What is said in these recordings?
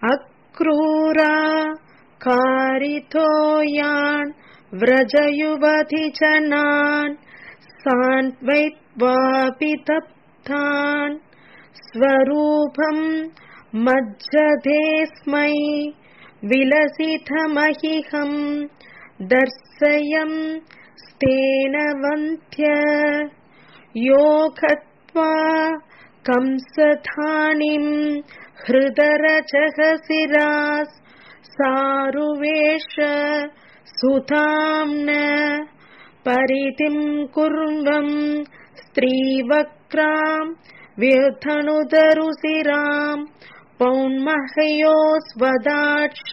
अक्रूरा कारितो यान् व्रजयुवति जनान् सान्त्वयित्वापि तप्तान् स्वरूपम् मज्जते स्मै विलसितमहिहम् दर्शयम् स्तेन वन्त्य योगत्वा कंसधानिम् हृदरजहसिरास् सारुवेश सुताम्न परितिम् कुर्वम् स्त्रीवक्राम् व्यथनुदरुसिराम् पौन्महयोस्वदाட்ச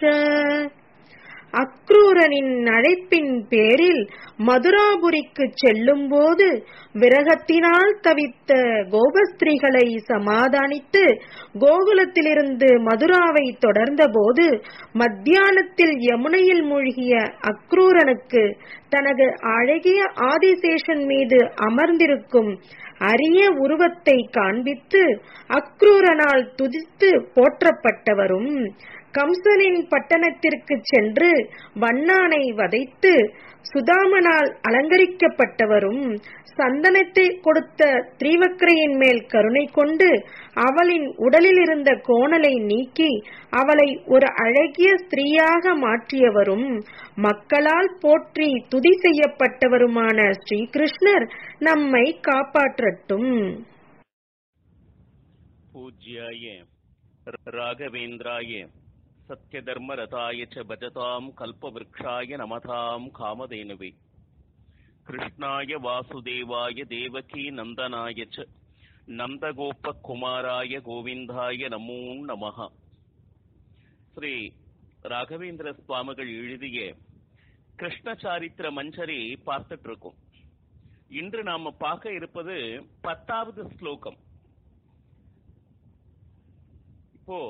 அக்ரூரனின் அழைப்பின் பேரில் மதுராபுரிக்கு செல்லும்போது விரகத்தினால் தவித்த கோபஸ்திரீகளை சமாதானித்து கோகுலத்திலிருந்து மதுராவை தொடர்ந்தபோது மத்தியானத்தில் யமுனையில் மூழ்கிய அக்ரூரனுக்கு தனது அழகிய ஆதிசேஷன் மீது அமர்ந்திருக்கும் அரிய உருவத்தை காண்பித்து அக்ரூரனால் துதித்து போற்றப்பட்டவரும் கம்சனின் பட்டணத்திற்கு சென்று வண்ணானை வதைத்து சுதாமனால் அலங்கரிக்கப்பட்டவரும் சந்தனத்தை கொடுத்த திரிவக்கரையின் மேல் கருணை கொண்டு அவளின் உடலில் இருந்த கோணலை நீக்கி அவளை ஒரு அழகிய ஸ்திரீயாக மாற்றியவரும் மக்களால் போற்றி துதி செய்யப்பட்டவருமான ஸ்ரீகிருஷ்ணர் நம்மை காப்பாற்றட்டும் पूज्याय राघवेन्द्राय सत्यधर्मरताय च भजताम् कल्पवृक्षाय नमताम् कामधेनुवे कृष्णाय वासुदेवाय देवकी नन्दनाय च நந்தகோபகுமாராய கோவிந்தாய நமோ நமஹ ஸ்ரீ ராகவேந்திர சுவாமிகள் எழுதிய கிருஷ்ண சாரித்திர மஞ்சரி பார்த்துட்டு இருக்கோம் இன்று நாம பார்க்க இருப்பது பத்தாவது ஸ்லோகம் இப்போ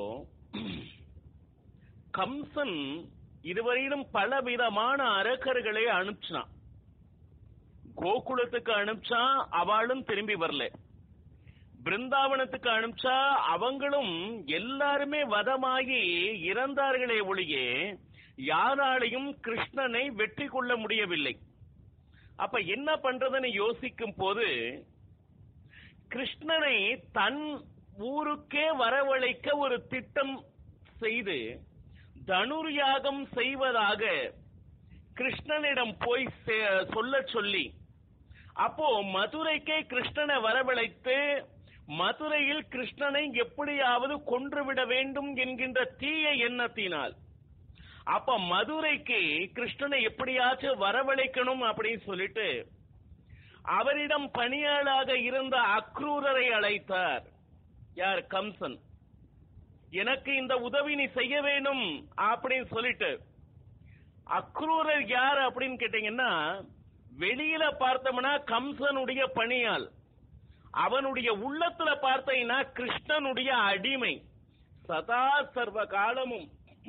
கம்சன் இதுவரையிலும் பலவிதமான அரக்கர்களை அனுப்பிச்சான் கோகுலத்துக்கு அனுப்பிச்சா அவளும் திரும்பி வரல பிருந்தாவனத்துக்கு அனுப்பிச்சா அவங்களும் எல்லாருமே வதமாகி இறந்தார்களே ஒழிய யாராலையும் கிருஷ்ணனை வெற்றி கொள்ள முடியவில்லை அப்ப என்ன பண்றதுன்னு யோசிக்கும் போது கிருஷ்ணனை தன் ஊருக்கே வரவழைக்க ஒரு திட்டம் செய்து தனுர்யாகம் செய்வதாக கிருஷ்ணனிடம் போய் சொல்ல சொல்லி அப்போ மதுரைக்கே கிருஷ்ணனை வரவழைத்து மதுரையில் கிருஷ்ணனை எப்படியாவது கொன்றுவிட வேண்டும் என்கின்ற தீய எண்ணத்தினால் அப்ப மதுரைக்கு கிருஷ்ணனை எப்படியாச்சும் வரவழைக்கணும் அப்படின்னு சொல்லிட்டு அவரிடம் பணியாளாக இருந்த அக்ரூரரை அழைத்தார் யார் கம்சன் எனக்கு இந்த உதவி நீ செய்ய வேண்டும் அப்படின்னு சொல்லிட்டு அக்ரூரர் யார் அப்படின்னு கேட்டீங்கன்னா வெளியில பார்த்தோம்னா கம்சனுடைய பணியால் அவனுடைய உள்ளத்துல பார்த்தீங்கன்னா கிருஷ்ணனுடைய அடிமை சதா சர்வ காலமும்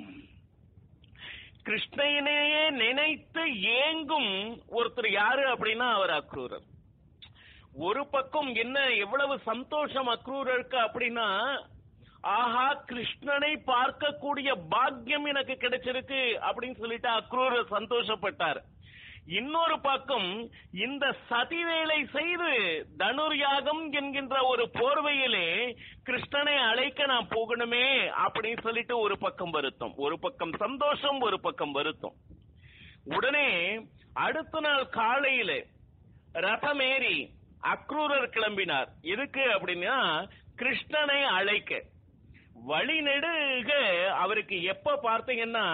கிருஷ்ணனையே நினைத்து ஏங்கும் ஒருத்தர் யாரு அப்படின்னா அவர் அக்ரூரர் ஒரு பக்கம் என்ன எவ்வளவு சந்தோஷம் அக்ரூரருக்கு அப்படின்னா ஆஹா கிருஷ்ணனை பார்க்கக்கூடிய பாக்கியம் எனக்கு கிடைச்சிருக்கு அப்படின்னு சொல்லிட்டு அக்ரூரர் சந்தோஷப்பட்டார் இன்னொரு பக்கம் இந்த சதிவேலை செய்து தனுர்யாகம் என்கின்ற ஒரு போர்வையிலே கிருஷ்ணனை அழைக்க நான் போகணுமே அப்படின்னு சொல்லிட்டு ஒரு பக்கம் வருத்தம் ஒரு பக்கம் சந்தோஷம் ஒரு பக்கம் வருத்தம் உடனே அடுத்த நாள் காலையில ரதமேறி அக்ரூரர் கிளம்பினார் எதுக்கு அப்படின்னா கிருஷ்ணனை அழைக்க வழி நெடுக அவருக்கு எப்ப பார்த்தீங்கன்னா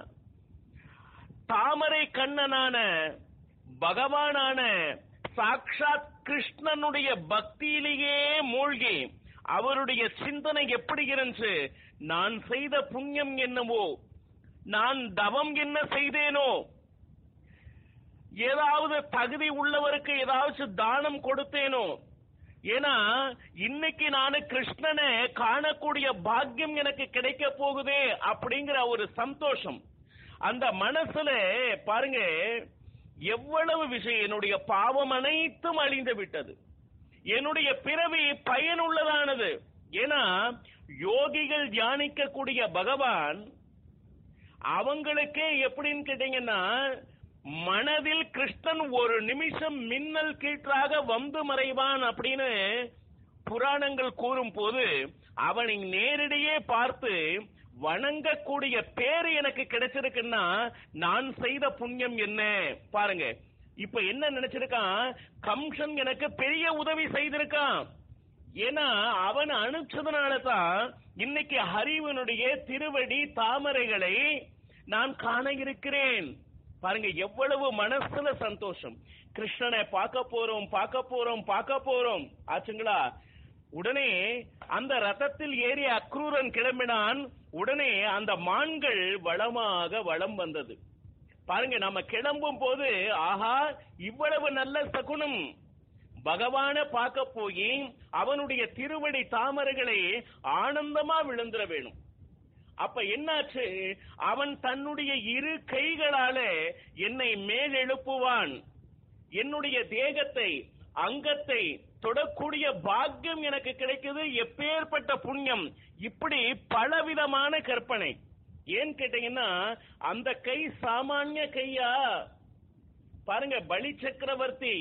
தாமரை கண்ணனான பகவானான சாக்ஷாத் கிருஷ்ணனுடைய பக்தியிலேயே மூழ்கி அவருடைய சிந்தனை எப்படி இருந்துச்சு நான் செய்த புண்ணியம் என்னவோ நான் தவம் என்ன செய்தேனோ ஏதாவது தகுதி உள்ளவருக்கு ஏதாச்சும் தானம் கொடுத்தேனோ ஏன்னா இன்னைக்கு நானு கிருஷ்ணனை காணக்கூடிய பாக்கியம் எனக்கு கிடைக்க போகுதே அப்படிங்கிற ஒரு சந்தோஷம் அந்த மனசுல பாருங்க எவ்வளவு விஷயம் என்னுடைய பாவம் அனைத்தும் அழிந்து விட்டது என்னுடைய பிறவி பயனுள்ளதானது ஏன்னா யோகிகள் தியானிக்கக்கூடிய பகவான் அவங்களுக்கே எப்படின்னு கேட்டீங்கன்னா மனதில் கிருஷ்ணன் ஒரு நிமிஷம் மின்னல் கீற்றாக வந்து மறைவான் அப்படின்னு புராணங்கள் கூறும் போது அவனை நேரடியே பார்த்து வணங்கக்கூடிய பேரு எனக்கு கிடைச்சிருக்குன்னா நான் செய்த புண்ணியம் என்ன பாருங்க இப்ப என்ன நினைச்சிருக்கான் கம்சன் எனக்கு பெரிய உதவி செய்திருக்கான் ஏன்னா அவன் அனுப்பிச்சதுனால தான் இன்னைக்கு ஹரிவனுடைய திருவடி தாமரைகளை நான் காண இருக்கிறேன் பாருங்க எவ்வளவு மனசுல சந்தோஷம் கிருஷ்ணனை பார்க்க போறோம் பார்க்க போறோம் பார்க்க போறோம் ஆச்சுங்களா உடனே அந்த ரதத்தில் ஏறிய அக்ரூரன் கிளம்பினான் உடனே அந்த மான்கள் வளமாக வளம் வந்தது பாருங்க நம்ம கிளம்பும் போது ஆஹா இவ்வளவு நல்ல சகுனம் பகவான பார்க்க போய் அவனுடைய திருவடி தாமரைகளை ஆனந்தமா விழுந்துட வேணும் அப்ப என்னாச்சு அவன் தன்னுடைய இரு கைகளால என்னை மேலெழுப்புவான் என்னுடைய தேகத்தை அங்கத்தை தொடக்கூடிய பாக்கியம் எனக்கு கிடைக்குது எப்பேற்பட்ட புண்ணியம் இப்படி பலவிதமான கற்பனை ஏன் கேட்டீங்கன்னா அந்த கை சாமானிய கையா பாருங்க பலி சக்கரவர்த்தி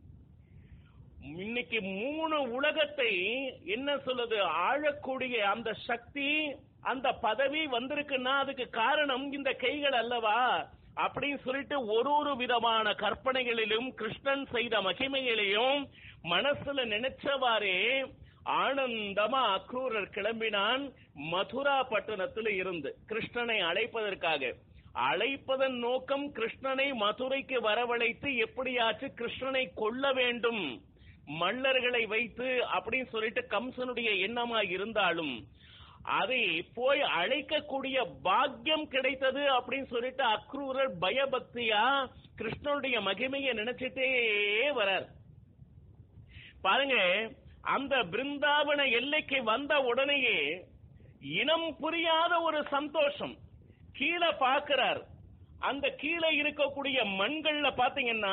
இன்னைக்கு மூணு உலகத்தை என்ன சொல்லுது ஆழக்கூடிய அந்த சக்தி அந்த பதவி வந்திருக்குன்னா அதுக்கு காரணம் இந்த கைகள் அல்லவா அப்படின்னு சொல்லிட்டு ஒரு ஒரு விதமான கற்பனைகளிலும் கிருஷ்ணன் செய்த மகிமைகளையும் மனசுல நினைச்சவாறே ஆனந்தமா அக்ரூரர் கிளம்பினான் மதுரா பட்டணத்தில் இருந்து கிருஷ்ணனை அழைப்பதற்காக அழைப்பதன் நோக்கம் கிருஷ்ணனை மதுரைக்கு வரவழைத்து எப்படியாச்சு கிருஷ்ணனை கொல்ல வேண்டும் மல்லர்களை வைத்து அப்படின்னு சொல்லிட்டு கம்சனுடைய எண்ணமா இருந்தாலும் அதை போய் அழைக்கக்கூடிய பாக்கியம் கிடைத்தது அப்படின்னு சொல்லிட்டு அக்ரூரர் பயபக்தியா கிருஷ்ணனுடைய மகிமையை நினைச்சிட்டே வரார் பாருங்க அந்த பிருந்தாவன எல்லைக்கு வந்த உடனேயே இனம் புரியாத ஒரு சந்தோஷம் கீழே பார்க்கிறார் அந்த கீழே இருக்கக்கூடிய மண்கள்ல பாத்தீங்கன்னா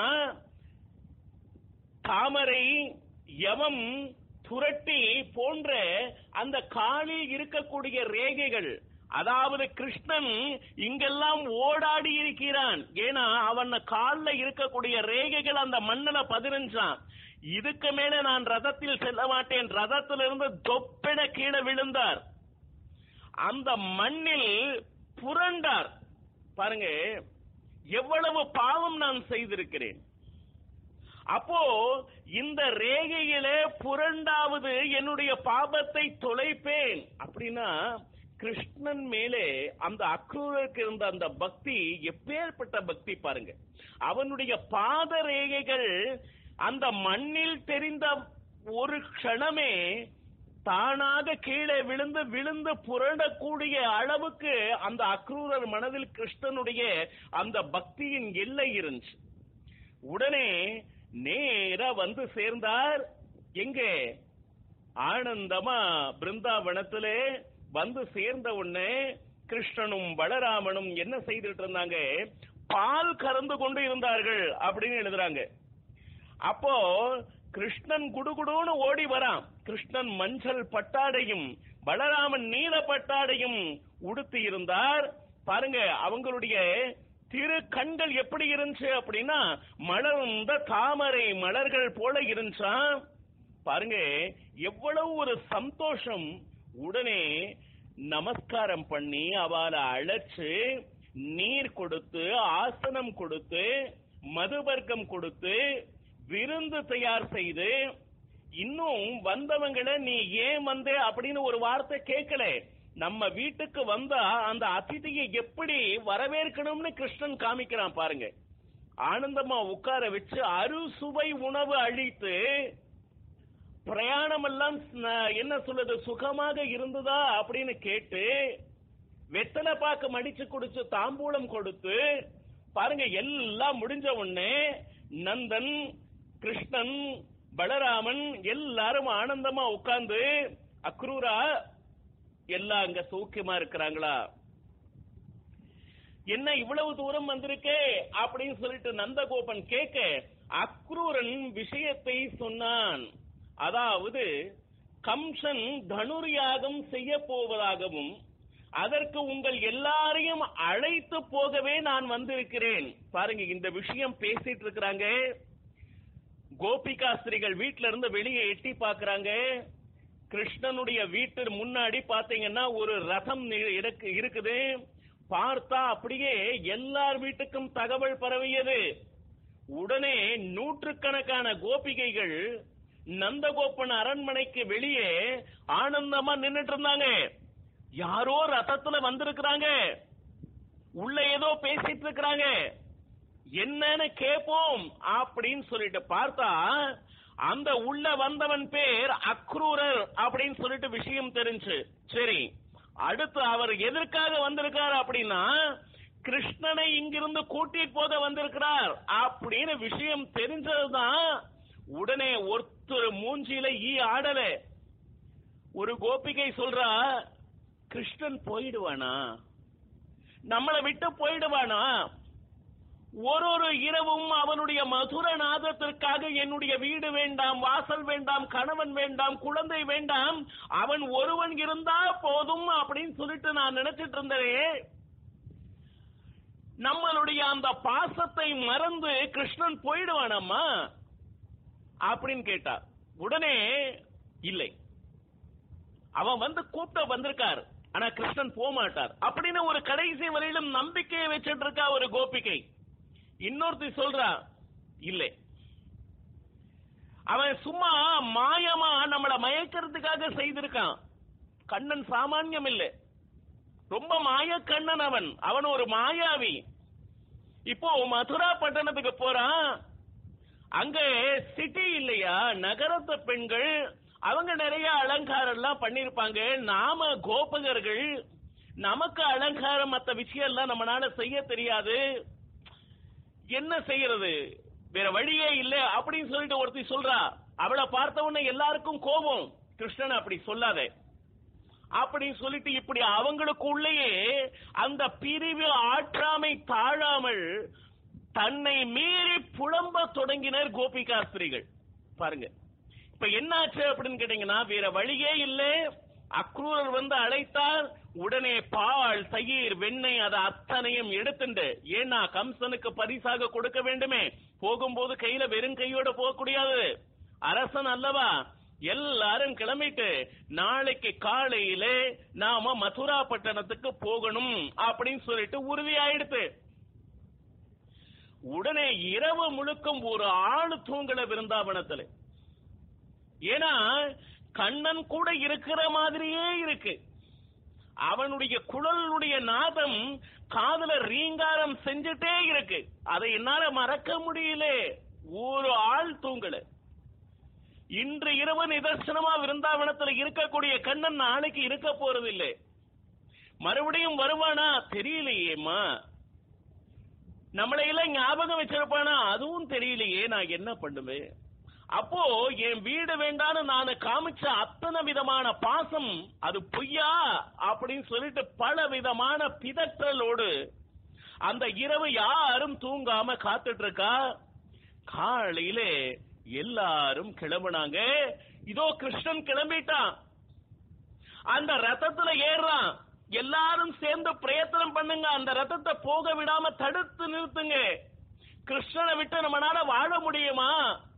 தாமரை யவம் துரட்டி போன்ற அந்த காலில் இருக்கக்கூடிய ரேகைகள் அதாவது கிருஷ்ணன் இங்கெல்லாம் ஓடாடி இருக்கிறான் ஏன்னா அவன் கால்ல இருக்கக்கூடிய ரேகைகள் அந்த மண்ணில பதினஞ்சான் இதுக்கு மேல நான் ரதத்தில் செல்ல மாட்டேன் ரதத்திலிருந்து தொப்பென கீழே விழுந்தார் அந்த மண்ணில் புரண்டார் பாருங்க எவ்வளவு பாவம் நான் செய்திருக்கிறேன் அப்போ இந்த ரேகையிலே புரண்டாவது என்னுடைய பாபத்தை தொலைப்பேன் அப்படின்னா கிருஷ்ணன் மேலே அந்த அக்ரூருக்கு இருந்த அந்த பக்தி எப்பேற்பட்ட பக்தி பாருங்க அவனுடைய பாத ரேகைகள் அந்த மண்ணில் தெரிந்த ஒரு க்ஷணமே தானாக கீழே விழுந்து விழுந்து புரண்டக்கூடிய அளவுக்கு அந்த அக்ரூரர் மனதில் கிருஷ்ணனுடைய அந்த பக்தியின் எல்லை இருந்துச்சு உடனே நேரா வந்து சேர்ந்தார் எங்கே ஆனந்தமா பிருந்தாவனத்திலே வந்து சேர்ந்த உடனே கிருஷ்ணனும் பலராமனும் என்ன செய்துட்டு இருந்தாங்க பால் கறந்து கொண்டு இருந்தார்கள் அப்படின்னு எழுதுறாங்க அப்போ கிருஷ்ணன் குடுகுடுன்னு ஓடி வரான் கிருஷ்ணன் மஞ்சள் பட்டாடையும் பலராமன் நீல பட்டாடையும் உடுத்தி இருந்தார் பாருங்க அவங்களுடைய திரு கண்கள் எப்படி இருந்துச்சு அப்படின்னா மலர்ந்த தாமரை மலர்கள் போல இருந்துச்சா பாருங்க எவ்வளவு ஒரு சந்தோஷம் உடனே நமஸ்காரம் பண்ணி அவளை அழைச்சு நீர் கொடுத்து ஆசனம் கொடுத்து மதுவர்க்கம் கொடுத்து விருந்து தயார் செய்து இன்னும் வந்தவங்களை நீ ஏன் வந்த அப்படின்னு ஒரு வார்த்தை கேட்கல நம்ம வீட்டுக்கு வந்தா அந்த அதிதியை எப்படி வரவேற்கணும்னு கிருஷ்ணன் காமிக்கிறான் பாருங்க ஆனந்தமா உட்கார வச்சு அறுசுவை உணவு அழித்து பிரயாணம் எல்லாம் ந- என்ன சொல்றது சுகமாக இருந்ததா அப்படின்னு கேட்டு வெத்தலை பாக்கு மடிச்சு குடிச்சு தாம்பூலம் கொடுத்து பாருங்க எல்லாம் முடிஞ்ச உடனே நந்தன் கிருஷ்ணன் பலராமன் எல்லாரும் ஆனந்தமா உட்கார்ந்து அக்ரூரா எல்லாம் அங்க சௌக்கியமா இருக்கிறாங்களா என்ன இவ்வளவு தூரம் வந்திருக்கே அப்படின்னு சொல்லிட்டு நந்தகோபன் கேட்க அக்ரூரன் விஷயத்தை சொன்னான் அதாவது கம்சன் தனுர் யாகம் செய்ய போவதாகவும் அதற்கு உங்கள் எல்லாரையும் அழைத்து போகவே நான் வந்திருக்கிறேன் பாருங்க இந்த விஷயம் பேசிட்டு இருக்கிறாங்க கோபிகாஸ்திரிகள் வீட்ல இருந்து வெளியே எட்டி பாக்குறாங்க கிருஷ்ணனுடைய வீட்டு முன்னாடி பாத்தீங்கன்னா ஒரு ரதம் நி- இடக்கு- இருக்குது பார்த்தா அப்படியே எல்லார் வீட்டுக்கும் தகவல் பரவியது உடனே நூற்றுக்கணக்கான கோபிகைகள் நந்தகோபன் அரண்மனைக்கு வெளியே ஆனந்தமா நின்னுட்டு இருந்தாங்க யாரோ ரதத்துல வந்திருக்கிறாங்க உள்ள ஏதோ பேசிட்டு இருக்கிறாங்க என்னன்னு கேட்போம் அப்படின்னு சொல்லிட்டு பார்த்தா அந்த உள்ள வந்தவன் பேர் அக்ரூரர் அப்படின்னு சொல்லிட்டு விஷயம் தெரிஞ்சு சரி அடுத்து அவர் எதற்காக வந்திருக்கார் அப்படின்னா கிருஷ்ணனை இங்கிருந்து கூட்டிட்டு போக வந்திருக்கிறார் அப்படின்னு விஷயம் தெரிஞ்சதுதான் உடனே ஒருத்தர் மூஞ்சியில ஈ ஆடல ஒரு கோபிகை சொல்றா கிருஷ்ணன் போயிடுவானா நம்மளை விட்டு போயிடுவானா ஒரு ஒரு இரவும் அவனுடைய மதுர நாதத்திற்காக என்னுடைய வீடு வேண்டாம் வாசல் வேண்டாம் கணவன் வேண்டாம் குழந்தை வேண்டாம் அவன் ஒருவன் இருந்தா போதும் அப்படின்னு சொல்லிட்டு நான் நினைச்சிட்டு இருந்தேன் நம்மளுடைய அந்த பாசத்தை மறந்து கிருஷ்ணன் போயிடுவானம்மா அப்படின்னு கேட்டார் உடனே இல்லை அவன் வந்து கூப்பிட்ட வந்திருக்கார் ஆனா கிருஷ்ணன் போக மாட்டார் அப்படின்னு ஒரு கடைசி வரையிலும் நம்பிக்கையை வச்சிட்டு இருக்கா ஒரு கோபிகை இன்னொருத்தி சொல்றா இல்லை அவன் சும்மா மாயமா நம்மள மயக்கிறதுக்காக செய்திருக்கான் கண்ணன் சாமான்யம் இல்லை ரொம்ப மாய கண்ணன் அவன் அவன் ஒரு மாயாவி இப்போ மதுரா பட்டணத்துக்கு போறான் அங்க சிட்டி இல்லையா நகரத்து பெண்கள் அவங்க நிறைய அலங்காரம் எல்லாம் பண்ணிருப்பாங்க நாம கோபகர்கள் நமக்கு அலங்காரம் மத்த விஷயம் எல்லாம் நம்மளால செய்ய தெரியாது என்ன செய்யறது வேற வழியே இல்ல அப்படின்னு சொல்லிட்டு ஒருத்தி சொல்றா அவளை பார்த்த உடனே எல்லாருக்கும் கோபம் கிருஷ்ணன் அப்படி சொல்லாதே அப்படின்னு சொல்லிட்டு இப்படி அவங்களுக்குள்ளேயே அந்த பிரிவு ஆற்றாமை தாழாமல் தன்னை மீறி புலம்ப தொடங்கினர் கோபிகாஸ்திரிகள் பாருங்க இப்ப என்னாச்சு அப்படின்னு கேட்டீங்கன்னா வேற வழியே இல்ல அக்ரூரர் வந்து அழைத்தார் உடனே பால் தயிர் வெண்ணெய் அதை அத்தனையும் எடுத்துண்டு ஏன்னா கம்சனுக்கு பரிசாக கொடுக்க வேண்டுமே போகும்போது கையில வெறும் கையோட போகக்கூடாது அரசன் அல்லவா எல்லாரும் கிளம்பிட்டு நாளைக்கு காலையில நாம மதுரா பட்டணத்துக்கு போகணும் அப்படின்னு சொல்லிட்டு உறுதியாயிடுத்து உடனே இரவு முழுக்கும் ஒரு ஆளு தூங்கல விருந்தாவனத்துல ஏன்னா கண்ணன் கூட இருக்கிற மாதிரியே இருக்கு அவனுடைய குழலுடைய நாதம் காதுல ரீங்காரம் செஞ்சுட்டே இருக்கு அதை என்னால மறக்க முடியல ஒரு ஆள் தூங்கல இன்று இரவு நிதர்சனமா விருந்தாவனத்துல இருக்கக்கூடிய கண்ணன் நாளைக்கு இருக்க போறதில்லை மறுபடியும் வருவானா தெரியலையேம்மா நம்மளை எல்லாம் ஞாபகம் வச்சிருப்பானா அதுவும் தெரியலையே நான் என்ன பண்ணுவேன் அப்போ என் வீடு வேண்டான்னு நான் காமிச்ச அத்தனை விதமான பாசம் அது பொய்யா அப்படின்னு சொல்லிட்டு பல விதமான பிதற்றலோடு அந்த இரவு யாரும் தூங்காம காத்துட்டு இருக்கா காலையில எல்லாரும் கிளம்புனாங்க இதோ கிருஷ்ணன் கிளம்பிட்டான் அந்த ரதத்துல ஏறுறான் எல்லாரும் சேர்ந்து பிரயத்தனம் பண்ணுங்க அந்த ரதத்தை போக விடாம தடுத்து நிறுத்துங்க கிருஷ்ணனை விட்டு நம்மளால வாழ முடியுமா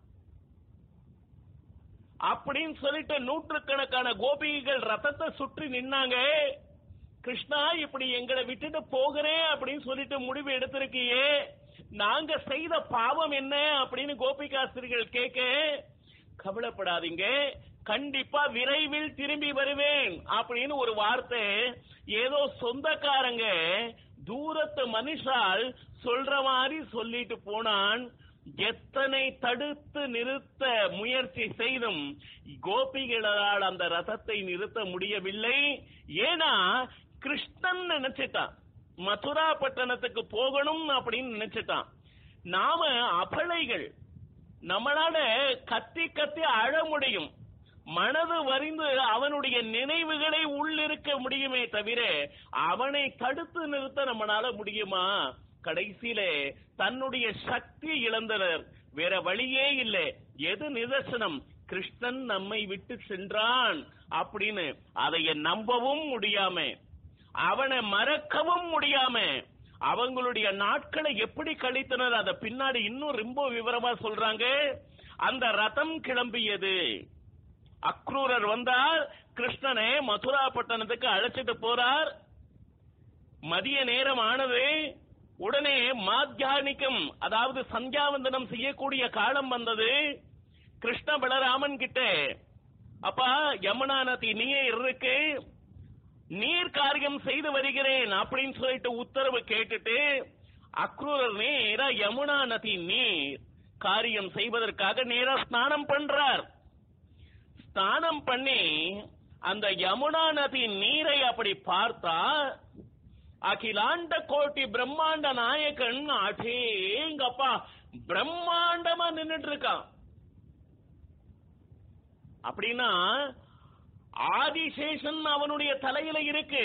அப்படின்னு சொல்லிட்டு நூற்றுக்கணக்கான கோபிகைகள் ரதத்தை சுற்றி நின்னாங்க கிருஷ்ணா இப்படி எங்களை விட்டுட்டு போகிறேன் அப்படின்னு சொல்லிட்டு முடிவு எடுத்திருக்கியே நாங்க செய்த பாவம் என்ன அப்படின்னு கோபிகாஸ்திரிகள் கேட்க கவலைப்படாதீங்க கண்டிப்பா விரைவில் திரும்பி வருவேன் அப்படின்னு ஒரு வார்த்தை ஏதோ சொந்தக்காரங்க தூரத்து மனுஷால் சொல்ற மாதிரி சொல்லிட்டு போனான் எத்தனை தடுத்து நிறுத்த முயற்சி செய்தும் கோபிகளால் அந்த ரதத்தை நிறுத்த முடியவில்லை ஏன்னா கிருஷ்ணன் நினைச்சிட்டான் மதுரா பட்டணத்துக்கு போகணும் அப்படின்னு நினைச்சிட்டான் நாம அபலைகள் நம்மளால கத்தி கத்தி அழ முடியும் மனது வரிந்து அவனுடைய நினைவுகளை உள்ளிருக்க முடியுமே தவிர அவனை தடுத்து நிறுத்த நம்மளால முடியுமா கடைசியில தன்னுடைய சக்தி இழந்தனர் வேற வழியே இல்லை எது நிதர்சனம் கிருஷ்ணன் நம்மை விட்டு சென்றான் அப்படின்னு அதைய நம்பவும் முடியாம அவனை மறக்கவும் முடியாம அவங்களுடைய நாட்களை எப்படி கழித்தனர் அத பின்னாடி இன்னும் ரொம்ப விவரமா சொல்றாங்க அந்த ரதம் கிளம்பியது அக்ரூரர் வந்தால் கிருஷ்ணனை மதுரா பட்டணத்துக்கு அழைச்சிட்டு போறார் மதிய நேரம் ஆனது உடனே மாத்தியானிக்கம் அதாவது சந்தியாவந்தனம் செய்யக்கூடிய காலம் வந்தது கிருஷ்ண பலராமன் கிட்ட அப்பா யமுனா நதி நீர் இருக்கு நீர் காரியம் செய்து வருகிறேன் அப்படின்னு சொல்லிட்டு உத்தரவு கேட்டுட்டு அக்ரூரர் நேரா யமுனா நதி நீர் காரியம் செய்வதற்காக நேரா ஸ்நானம் பண்றார் ஸ்நானம் பண்ணி அந்த யமுனா நதி நீரை அப்படி பார்த்தா அகிலாண்ட கோட்டி பிரம்மாண்ட நாயகன் அடேங்கப்பா பிரம்மாண்டமா நின்னுட்டு இருக்கான் அப்படின்னா ஆதிசேஷன் அவனுடைய தலையில இருக்கு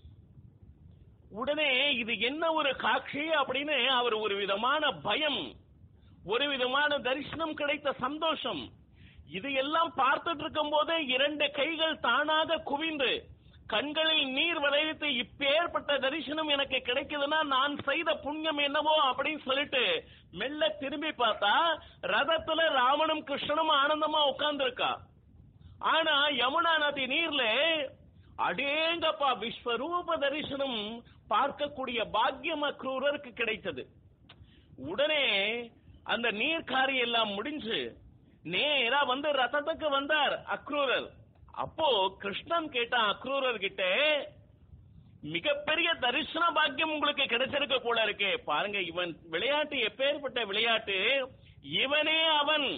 உடனே இது என்ன ஒரு காட்சி அப்படின்னு அவர் ஒரு விதமான பயம் ஒரு விதமான தரிசனம் கிடைத்த சந்தோஷம் இது எல்லாம் பார்த்துட்டு இருக்கும் போதே இரண்டு கைகள் தானாக குவிந்து கண்களில் நீர் விளைவித்து இப்பேற்பட்ட தரிசனம் எனக்கு கிடைக்குதுன்னா நான் செய்த புண்ணியம் என்னவோ அப்படின்னு சொல்லிட்டு மெல்ல திரும்பி பார்த்தா ரதத்துல ராமனும் கிருஷ்ணனும் ஆனந்தமா உட்கார்ந்துருக்கா ஆனா யமுனா நதி நீர்ல அடேங்கப்பா விஸ்வரூப தரிசனம் பார்க்கக்கூடிய பாக்கியம் அக்ரூரருக்கு கிடைத்தது உடனே அந்த நீர்க்காரி எல்லாம் முடிஞ்சு நேரா வந்து ரதத்துக்கு வந்தார் அக்ரூரர் அப்போ கிருஷ்ணன் கேட்டான் அக்ரூரர் கிட்ட மிகப்பெரிய தரிசன பாக்கியம் உங்களுக்கு கிடைச்சிருக்க போல இருக்கே பாருங்க இவன் விளையாட்டு எப்பேற்பட்ட விளையாட்டு இவனே அவன்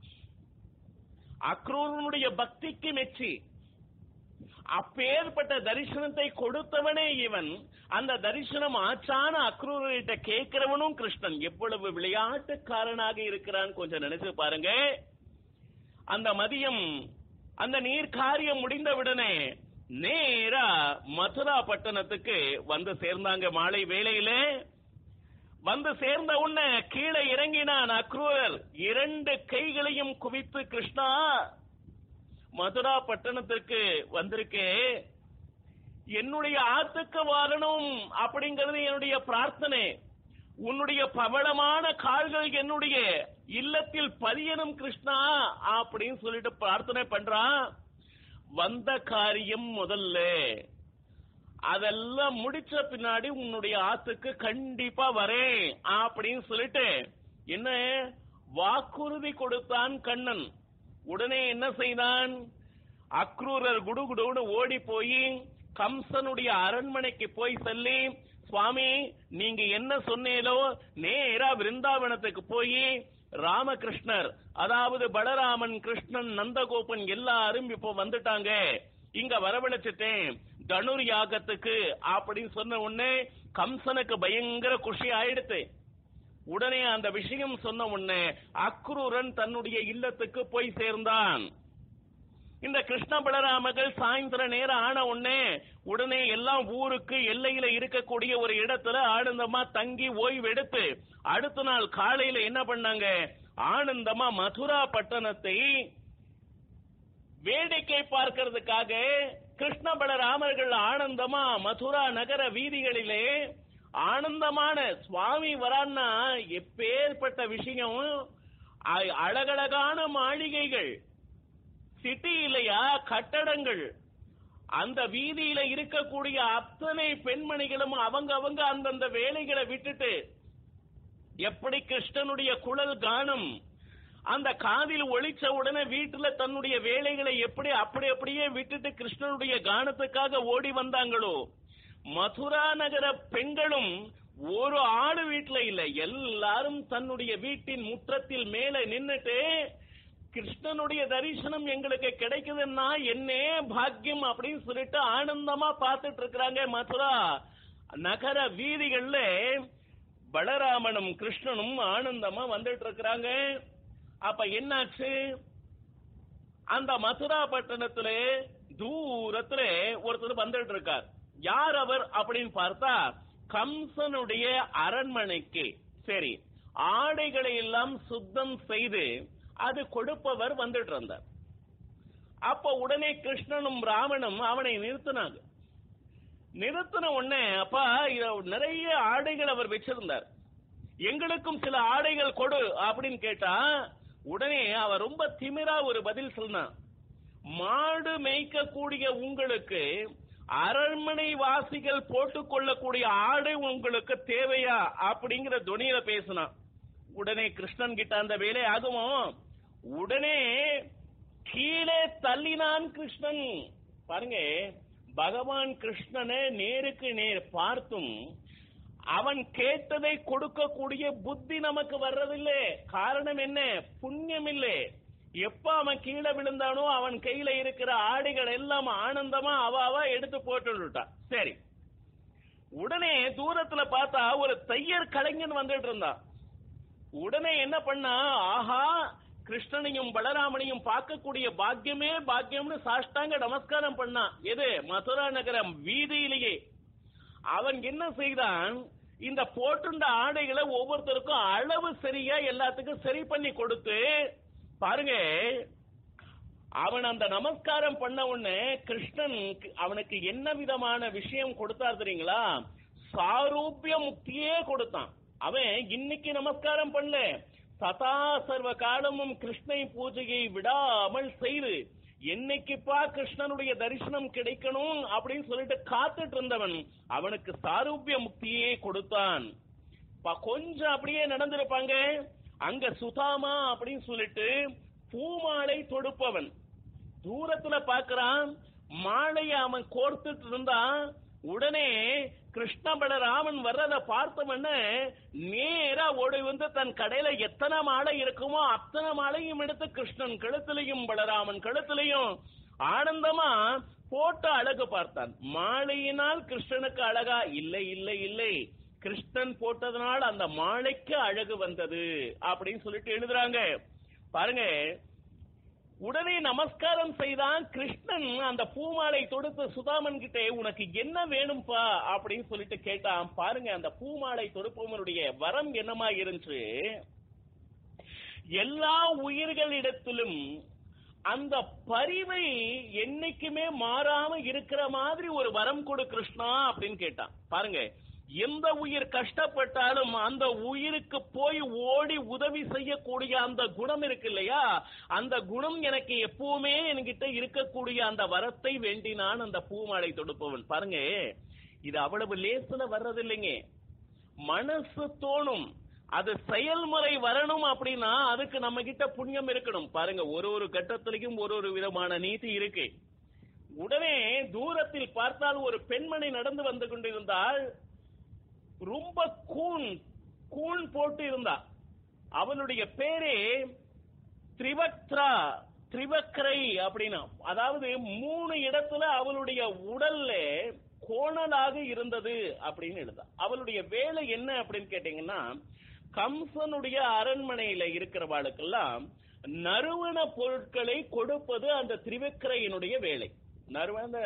அக்ரூரனுடைய பக்திக்கு மெச்சி அப்பேற்பட்ட தரிசனத்தை கொடுத்தவனே இவன் அந்த தரிசனம் ஆச்சான அக்ரூரர்கிட்ட கேட்கிறவனும் கிருஷ்ணன் எவ்வளவு விளையாட்டுக்காரனாக இருக்கிறான் கொஞ்சம் நினைச்சு பாருங்க அந்த மதியம் அந்த நீர் காரியம் முடிந்தவுடனே நேரா மதுரா பட்டணத்துக்கு வந்து சேர்ந்தாங்க மாலை வேளையில வந்து சேர்ந்த உடனே கீழே இறங்கினான் அக்ரூரர் இரண்டு கைகளையும் குவித்து கிருஷ்ணா மதுரா பட்டணத்திற்கு வந்திருக்கே என்னுடைய ஆத்துக்கு வாழணும் அப்படிங்கிறது என்னுடைய பிரார்த்தனை உன்னுடைய பவளமான கால்கள் என்னுடைய இல்லத்தில் பதியணும் கிருஷ்ணா அப்படின்னு சொல்லிட்டு பிரார்த்தனை பண்றான் வந்த காரியம் முதல்ல அதெல்லாம் முடிச்ச பின்னாடி உன்னுடைய ஆத்துக்கு கண்டிப்பா வரேன் அப்படின்னு சொல்லிட்டு என்ன வாக்குறுதி கொடுத்தான் கண்ணன் உடனே என்ன செய்தான் அக்ரூரர் குடுகுடுன்னு ஓடி போய் கம்சனுடைய அரண்மனைக்கு போய் சொல்லி சுவாமி நீங்க என்ன சொன்னீங்களோ நேரா விருந்தாவனத்துக்கு போய் ராமகிருஷ்ணர் அதாவது பலராமன் கிருஷ்ணன் நந்தகோபன் எல்லாரும் இப்போ வந்துட்டாங்க இங்க வரவழைச்சிட்டேன் தனுர் யாகத்துக்கு அப்படின்னு சொன்ன உடனே கம்சனுக்கு பயங்கர குஷி ஆயிடுத்து உடனே அந்த விஷயம் சொன்ன உடனே அக்ரூரன் தன்னுடைய இல்லத்துக்கு போய் சேர்ந்தான் இந்த கிருஷ்ண பலராமர்கள் சாயந்தர நேரம் ஆன உடனே உடனே எல்லாம் ஊருக்கு எல்லையில இருக்கக்கூடிய ஒரு இடத்துல ஆனந்தமா தங்கி ஓய்வு எடுத்து அடுத்த நாள் காலையில என்ன பண்ணாங்க ஆனந்தமா மதுரா பட்டணத்தை வேடிக்கை பார்க்கிறதுக்காக கிருஷ்ண பலராமர்கள் ஆனந்தமா மதுரா நகர வீதிகளிலே ஆனந்தமான சுவாமி வரான்னா எப்பேற்பட்ட விஷயம் அ- அழகழகான மாளிகைகள் சிட்டி இல்லையா கட்டடங்கள் அந்த வீதியில இருக்கக்கூடிய அத்தனை பெண்மணிகளும் அவங்க அவங்க அந்தந்த வேலைகளை விட்டுட்டு எப்படி கிருஷ்ணனுடைய குழல் கானம் அந்த காதில் ஒழிச்ச உடனே வீட்டுல தன்னுடைய வேலைகளை எப்படி அப்படி அப்படியே விட்டுட்டு கிருஷ்ணனுடைய கானத்துக்காக ஓடி வந்தாங்களோ மதுரா நகர பெண்களும் ஒரு ஆடு வீட்டுல இல்ல எல்லாரும் தன்னுடைய வீட்டின் முற்றத்தில் மேல நின்னுட்டு கிருஷ்ணனுடைய தரிசனம் எங்களுக்கு கிடைக்குதுன்னா என்னே பாக்கியம் அப்படின்னு சொல்லிட்டு ஆனந்தமா பார்த்துட்டு இருக்கிறாங்க மதுரா நகர வீதிகள்ல பலராமனும் கிருஷ்ணனும் ஆனந்தமா வந்துட்டு இருக்கிறாங்க அப்ப என்னாச்சு அந்த மதுரா பட்டணத்துல தூரத்துல ஒருத்தர் வந்துட்டு இருக்கார் யார் அவர் அப்படின்னு பார்த்தா கம்சனுடைய அரண்மனைக்கு சரி ஆடைகளை எல்லாம் சுத்தம் செய்து அது கொடுப்பவர் வந்துட்டு இருந்தார் அப்ப உடனே கிருஷ்ணனும் ராமனும் அவனை நிறுத்தினாங்க நிறுத்தின உடனே அப்பா இத நிறைய ஆடைகள் அவர் வச்சிருந்தார் எங்களுக்கும் சில ஆடைகள் கொடு அப்படின்னு கேட்டா உடனே அவர் ரொம்ப திமிரா ஒரு பதில் சொன்னான் மாடு மேய்க்கக்கூடிய உங்களுக்கு அரண்மனை வாசிகள் போட்டுக்கொள்ளக்கூடிய ஆடை உங்களுக்கு தேவையா அப்படிங்கிற துணியில பேசினான் உடனே கிருஷ்ணன் கிட்ட அந்த வேலை ஆகுமோ உடனே கீழே தள்ளினான் கிருஷ்ணன் பாருங்க பகவான் கிருஷ்ணனை நேருக்கு நேர் பார்த்தும் அவன் கேட்டதை கொடுக்கக்கூடிய புத்தி நமக்கு வர்றதில்லை காரணம் என்ன புண்ணியம் இல்லை எப்ப அவன் கீழே விழுந்தானோ அவன் கையில இருக்கிற ஆடைகள் எல்லாம் ஆனந்தமா அவ அவ எடுத்து போட்டுட்டான் சரி உடனே தூரத்துல பார்த்தா ஒரு தையர் கலைஞன் வந்துட்டு இருந்தான் உடனே என்ன பண்ணா ஆஹா கிருஷ்ணனையும் பலராமனையும் பார்க்கக்கூடிய பாக்கியமே பாக்கியம்னு சாஷ்டாங்க நமஸ்காரம் பண்ணான் எது மதுரா நகரம் வீதியிலேயே அவன் என்ன செய்தான் இந்த போட்டுண்ட ஆடைகளை ஒவ்வொருத்தருக்கும் அளவு சரியா எல்லாத்துக்கும் சரி பண்ணி கொடுத்து பாருங்க அவன் அந்த நமஸ்காரம் பண்ண உடனே கிருஷ்ணன் அவனுக்கு என்ன விதமான விஷயம் கொடுத்தார் தெரியுங்களா சாரூபிய முக்தியே கொடுத்தான் அவன் இன்னைக்கு நமஸ்காரம் பண்ணல சதா சர்வ காலமும் கிருஷ்ணை பூஜையை விடாமல் செய்து என்னைக்குப்பா கிருஷ்ணனுடைய தரிசனம் கிடைக்கணும் அப்படின்னு சொல்லிட்டு காத்துட்டு இருந்தவன் அவனுக்கு சாரூபிய முக்தியே கொடுத்தான் ப- கொஞ்சம் அப்படியே நடந்திருப்பாங்க அங்க சுதாமா அப்படின்னு சொல்லிட்டு பூமாலை தொடுப்பவன் தூரத்துல பார்க்கறான் மாலைய அவன் கோர்த்துட்டு இருந்தான் உடனே கிருஷ்ண பலராமன் வர்றத பார்த்தவன நேரா ஓடி வந்து தன் கடையில எத்தனை மாலை இருக்குமோ அத்தனை மாலையும் எடுத்து கிருஷ்ணன் கழுத்திலையும் பலராமன் கழுத்திலையும் ஆனந்தமா போட்டு அழகு பார்த்தான் மாலையினால் கிருஷ்ணனுக்கு அழகா இல்லை இல்லை இல்லை கிருஷ்ணன் போட்டதனால் அந்த மாலைக்கு அழகு வந்தது அப்படின்னு சொல்லிட்டு எழுதுறாங்க பாருங்க உடனே நமஸ்காரம் செய்தான் கிருஷ்ணன் அந்த பூமாலை தொடுத்து சுதாமன் கிட்டே உனக்கு என்ன வேணும்பா அப்படின்னு சொல்லிட்டு கேட்டான் பாருங்க அந்த பூமாலை தொடுப்பவனுடைய வரம் என்னமா இருந்துச்சு எல்லா உயிர்களிடத்திலும் அந்த பரிவை என்னைக்குமே மாறாம இருக்கிற மாதிரி ஒரு வரம் கொடு கிருஷ்ணா அப்படின்னு கேட்டான் பாருங்க எந்த உயிர் கஷ்டப்பட்டாலும் அந்த உயிருக்கு போய் ஓடி உதவி செய்யக்கூடிய அந்த குணம் இருக்கு இல்லையா அந்த குணம் எனக்கு எப்பவுமே என்கிட்ட இருக்கக்கூடிய அந்த வரத்தை வேண்டினான் அந்த பூமாலை தொடுப்பவன் பாருங்க இது அவ்வளவு லேசுல வர்றதில்லைங்க மனசு தோணும் அது செயல்முறை வரணும் அப்படின்னா அதுக்கு நம்ம கிட்ட புண்ணியம் இருக்கணும் பாருங்க ஒரு ஒரு கட்டத்திலையும் ஒரு ஒரு விதமான நீதி இருக்கு உடனே தூரத்தில் பார்த்தால் ஒரு பெண்மணி நடந்து வந்து கொண்டிருந்தால் ரொம்ப கூன் கூன் போட்டு இருந்தா அவளுடைய பேரே திரிவக்த்ரா திரிவக்ரை அப்படின்னா அதாவது மூணு இடத்துல அவளுடைய உடல்ல கோணலாக இருந்தது அப்படின்னு எழுதா அவளுடைய வேலை என்ன அப்படின்னு கேட்டீங்கன்னா கம்சனுடைய அரண்மனையில இருக்கிறவாளுக்கெல்லாம் நறுவன பொருட்களை கொடுப்பது அந்த திரிவக்கரையினுடைய வேலை நறுவன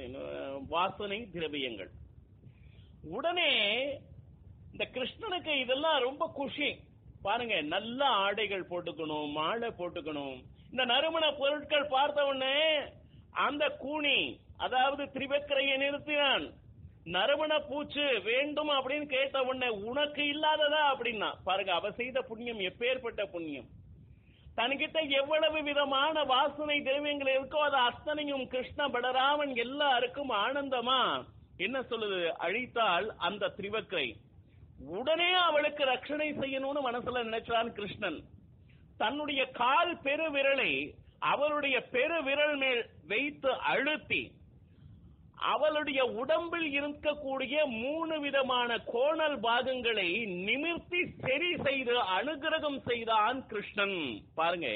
வாசனை திரவியங்கள் உடனே இந்த கிருஷ்ணனுக்கு இதெல்லாம் ரொம்ப குஷி பாருங்க நல்ல ஆடைகள் போட்டுக்கணும் மாலை போட்டுக்கணும் இந்த நறுமண பொருட்கள் பார்த்த உடனே அந்த கூனி அதாவது திரிவக்கரையை நிறுத்தினான் நறுமண பூச்சு வேண்டும் அப்படின்னு கேட்ட உடனே உனக்கு இல்லாததா அப்படின்னா பாருங்க அவ செய்த புண்ணியம் எப்பேற்பட்ட புண்ணியம் தன்கிட்ட எவ்வளவு விதமான வாசனை திரவியங்கள் இருக்கோ அது அத்தனையும் கிருஷ்ண பலராமன் எல்லாருக்கும் ஆனந்தமா என்ன சொல்லுது அழித்தால் அந்த திரிவக்கரை உடனே அவளுக்கு ரட்சணை செய்யணும்னு மனசுல நினைச்சான் கிருஷ்ணன் தன்னுடைய கால் பெரு விரலை அவளுடைய பெரு விரல் மேல் வைத்து அழுத்தி அவளுடைய உடம்பில் இருக்கக்கூடிய மூணு விதமான கோணல் பாகங்களை நிமிர்த்தி சரி செய்து அனுகிரகம் செய்தான் கிருஷ்ணன் பாருங்க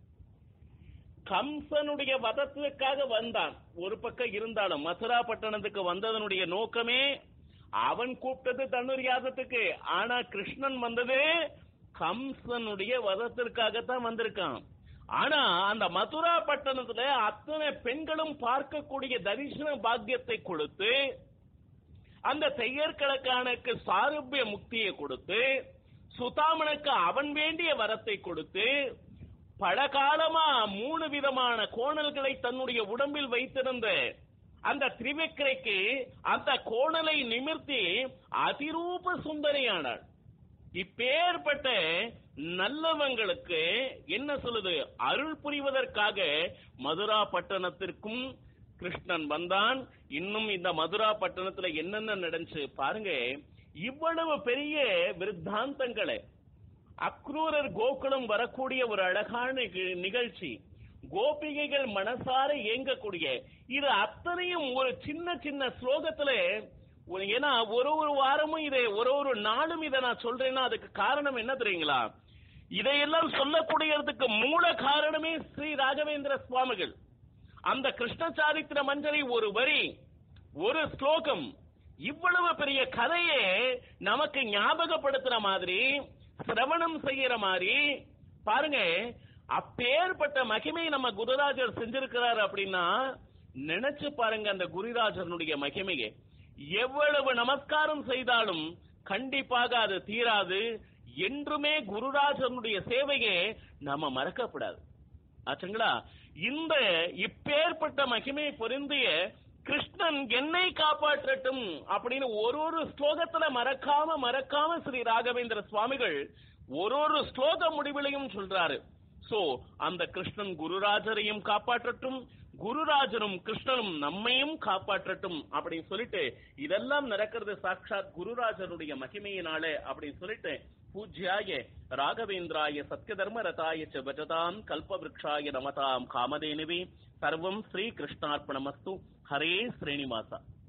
கம்சனுடைய வதத்துக்காக வந்தான் ஒரு பக்கம் இருந்தாலும் மதுரா பட்டணத்துக்கு வந்ததனுடைய நோக்கமே அவன் கூப்பிட்டது தன்னுடைய யாதத்துக்கு ஆனா கிருஷ்ணன் வந்தது கம்சனுடைய வதத்திற்காகத்தான் வந்திருக்கான் ஆனா அந்த மதுரா பட்டணத்துல அத்தனை பெண்களும் பார்க்கக்கூடிய தரிசன பாக்கியத்தை கொடுத்து அந்த செய்யற்கணக்கானுக்கு சாருபிய முக்தியை கொடுத்து சுதாமனுக்கு அவன் வேண்டிய வரத்தை கொடுத்து பல காலமா மூணு விதமான கோணல்களை தன்னுடைய உடம்பில் வைத்திருந்த அந்த திரிவிக்ரைக்கு அந்த கோணலை நிமிர்த்தி அதிரூப சுந்தரியானாள் இப்பேற்பட்ட நல்லவங்களுக்கு என்ன சொல்லுது அருள் புரிவதற்காக மதுரா பட்டணத்திற்கும் கிருஷ்ணன் வந்தான் இன்னும் இந்த மதுரா பட்டணத்துல என்னென்ன நடந்துச்சு பாருங்க இவ்வளவு பெரிய விருத்தாந்தங்களை அக்ரூரர் கோகுலம் வரக்கூடிய ஒரு அழகான நிக- நிகழ்ச்சி கோபிகைகள் மனசார ஏங்கக்கூடிய இது அத்தனையும் ஒரு சின்ன சின்ன ஸ்லோகத்துல ஒரு- ஏன்னா ஒரு ஒரு வாரமும் இதை ஒரு ஒரு நாளும் இதை நான் சொல்றேன்னா அதுக்கு காரணம் என்ன தெரியுங்களா இதையெல்லாம் சொல்லக்கூடியதுக்கு மூல காரணமே ஸ்ரீ ராகவேந்திர சுவாமிகள் அந்த கிருஷ்ண சாரித்திர மஞ்சரி ஒரு வரி ஒரு ஸ்லோகம் இவ்வளவு பெரிய கதையே நமக்கு ஞாபகப்படுத்துற மாதிரி சிரவணம் செய்யற மாதிரி பாருங்க அப்பேற்பட்ட மகிமை நம்ம குருராஜர் செஞ்சிருக்கிறார் அப்படின்னா நினைச்சு பாருங்க அந்த குருராஜனுடைய மகிமையை எவ்வளவு நமஸ்காரம் செய்தாலும் கண்டிப்பாக அது தீராது என்றுமே குருராஜனுடைய சேவையை நாம மறக்கப்படாது ஆச்சுங்களா இந்த இப்பேற்பட்ட மகிமை பொருந்திய கிருஷ்ணன் என்னை காப்பாற்றட்டும் அப்படின்னு ஒரு ஒரு ஸ்லோகத்துல மறக்காம மறக்காம ஸ்ரீ ராகவேந்திர சுவாமிகள் ஒரு ஒரு ஸ்லோக முடிவிலையும் சொல்றாரு சோ அந்த கிருஷ்ணன் குருராஜரையும் காப்பாற்றட்டும் குருராஜரும் கிருஷ்ணனும் நம்மையும் காப்பாற்றட்டும் அப்படின்னு சொல்லிட்டு இதெல்லாம் நடக்கிறது சாட்சாத் குருராஜருடைய மகிமையினால அப்படின்னு சொல்லிட்டு பூஜ்யாய ராகவேந்திராய சத்யதர்ம ரதாய ச பஜதாம் கல்பவ்ருக்ஷாய நமதாம் காமதேனுவே சர்வம் ஸ்ரீ கிருஷ்ணார்ப்பணமஸ்து ஹரே ஸ்ரீனிவாசா